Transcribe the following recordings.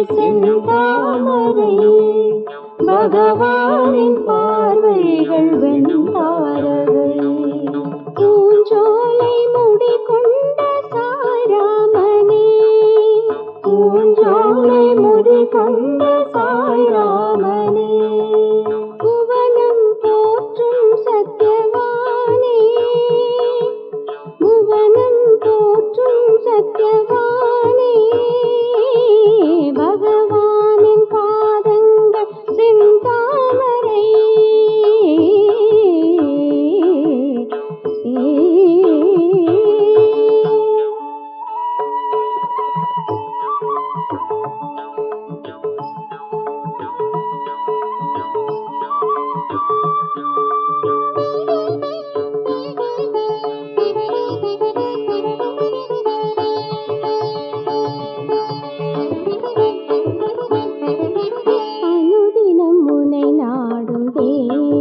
பாதங்கள் செந்தாமரை பகவானின் பார்வைகள் வெண்தாரகை பூஞ்சோலை முடி கொண்ட சாய்ராமனே பூஞ்சோலை முடி கொண்ட சாய்ராமனே புவனம் போற்றும் சத்யவானே புவனம் போற்றும் சத்யவானே பகவானின் பாதங்கள் செந்தாமரை அனுதினம் உனை நாடுதே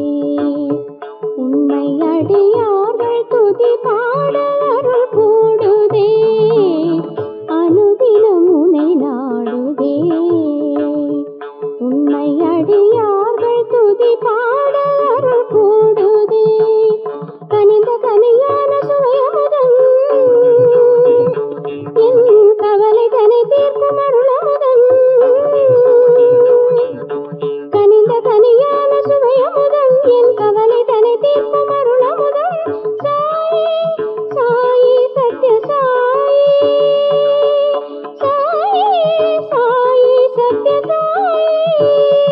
உண்மை அடியார்கள் துதி பாட அருள் கூடுதே அனுதினம் உனை நாடுதே உண்மை அடியார்கள் துதி பாட அருள் கூடுதே கனிந்த கனியான சுவையமுதம் என் கவலை தனை தீர்க்கும் அருளமுதம் கனிந்த கனியான சுவையமுதம் என் கவலை தனை தீர்க்கும் அருளமுதம் சாயி சாயி சத்ய சாயி சாயி சாயி சத்ய சாயி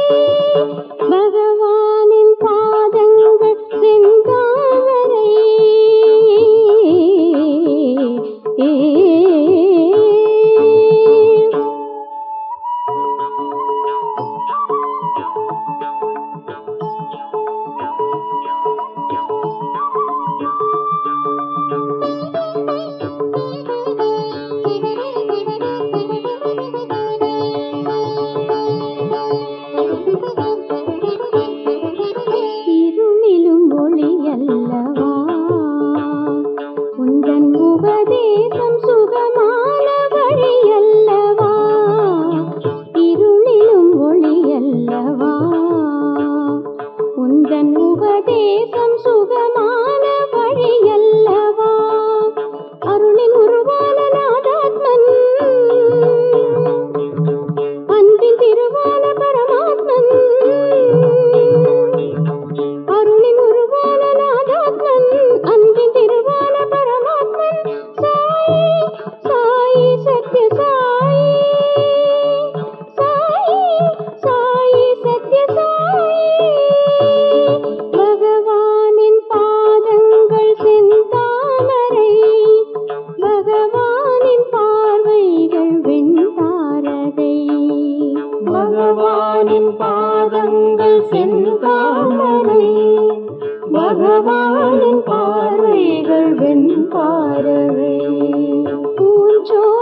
பகவானின் பாதங்கள் செந்தாமரை இருளிலும் ஒளி அல்லவா உந்தன் உபதேசம் சுகமான வழி அல்லவா இருளிலும் ஒளி அல்லவா உந்தன் உபதேசம் சுகமான வழி அல்லவா அருளின் உருவான நாதாத்மன் அன்பின் திருவான பரமாத்மன் அருளின் உருவான நாதாத்மன் அன்பின் திருவான பரமாத்மன் சாயி சாயி சத்ய சாயி சாயி சாயி சத்ய சாயி பகவானின் பாதங்கள் செந்தாமரை பகவானின் பார்வைகள் வெண்தாரகை பகவானின் பாதங்கள் செந்தாமரை பகவானின் பார்வைகள் வெண்பாரவை பூஞ்சோ